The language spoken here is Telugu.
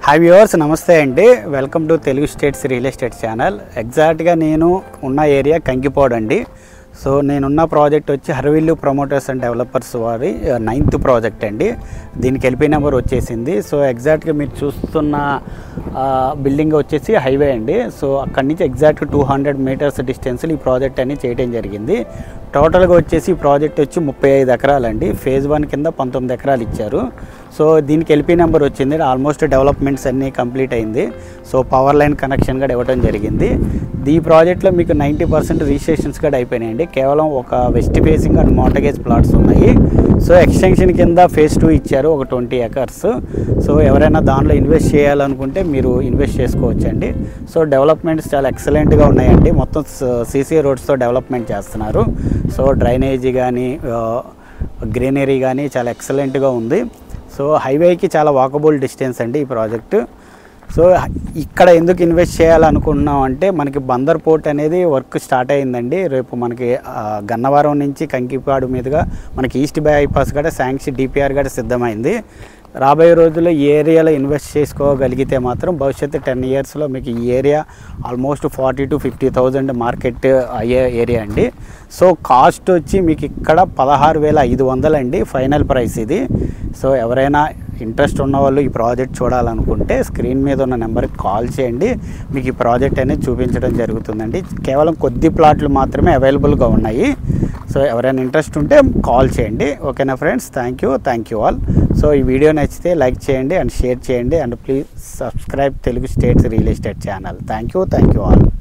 హాయ్ వ్యూవర్స్ నమస్తే అండి welcome to Telugu states real estate channel ఎగ్జాక్ట్గా నేను ఉన్న ఏరియా కంకిపోడ్ అండి సో నేనున్న ప్రాజెక్ట్ వచ్చి హర్విల్లు ప్రమోటర్స్ అండ్ డెవలపర్స్ వారి నైన్త్ ప్రాజెక్ట్ అండి దీనికి ఎల్పీ నెంబర్ వచ్చేసింది సో ఎగ్జాక్ట్గా మీరు చూస్తున్న బిల్డింగ్ వచ్చేసి హైవే అండి సో అక్కడి నుంచి ఎగ్జాక్ట్ టూ హండ్రెడ్ మీటర్స్ డిస్టెన్స్లో ఈ ప్రాజెక్ట్ అన్ని చేయడం జరిగింది టోటల్గా వచ్చేసి ఈ ప్రాజెక్ట్ వచ్చి ముప్పై ఐదు ఎకరాలండి ఫేజ్ వన్ కింద పంతొమ్మిది ఎకరాలు ఇచ్చారు సో దీనికి ఎల్పీ నెంబర్ వచ్చింది ఆల్మోస్ట్ డెవలప్మెంట్స్ అన్నీ కంప్లీట్ అయింది సో పవర్ లైన్ కనెక్షన్ కూడా ఇవ్వడం జరిగింది ఈ ప్రాజెక్ట్లో మీకు నైంటీ పర్సెంట్ రిజిస్ట్రేషన్స్ కూడా అయిపోయినాయండి కేవలం ఒక west facing and mortgage plots ఉన్నాయి సో ఎక్స్టెన్షన్ కింద ఫేజ్ టూ ఇచ్చారు ఒక ట్వంటీ ఎకర్స్ సో ఎవరైనా దానిలో ఇన్వెస్ట్ చేయాలనుకుంటే మీరు ఇన్వెస్ట్ చేసుకోవచ్చండి సో డెవలప్మెంట్స్ చాలా ఎక్సలెంట్గా ఉన్నాయండి మొత్తం సీసీ రోడ్స్తో డెవలప్మెంట్ చేస్తున్నారు సో డ్రైనేజీ కానీ గ్రీనరీ కానీ చాలా ఎక్సలెంట్గా ఉంది సో హైవేకి చాలా వాకబుల్ డిస్టెన్స్ అండి ఈ ప్రాజెక్టు సో ఇక్కడ ఎందుకు ఇన్వెస్ట్ చేయాలనుకుంటున్నాం అంటే మనకి బందర్ పోర్ట్ అనేది వర్క్ స్టార్ట్ అయిందండి రేపు మనకి ఆ, గన్నవరం నుంచి కంకిపాడు మీదుగా మనకి ఈస్ట్ బైపాస్ కూడా శాంక్షన్ డిపిఆర్ కూడా సిద్ధమైంది రాబోయే రోజుల్లో ఈ ఏరియాలో ఇన్వెస్ట్ చేసుకోగలిగితే మాత్రం భవిష్యత్తు టెన్ ఇయర్స్లో మీకు ఈ area almost forty to fifty thousand market అయ్యే ఏరియా అండి సో కాస్ట్ వచ్చి మీకు ఇక్కడ పదహారు వేల ఐదు వందలండి ఫైనల్ ప్రైస్ ఇది సో ఎవరైనా ఇంట్రెస్ట్ ఉన్న వాళ్ళు ఈ ప్రాజెక్ట్ చూడాలనుకుంటే స్క్రీన్ మీద ఉన్న నెంబర్కి కాల్ చేయండి మీకు ఈ ప్రాజెక్ట్ అనేది చూపించడం జరుగుతుందండి కేవలం కొద్ది ప్లాట్లు మాత్రమే అవైలబుల్గా ఉన్నాయి సో ఎవరైనా ఇంట్రెస్ట్ ఉంటే కాల్ చేయండి ఓకేనా friends thank you thank you all so ఈ వీడియో నచ్చితే లైక్ చేయండి అండ్ షేర్ చేయండి and please subscribe Telugu states real estate channel thank you thank you all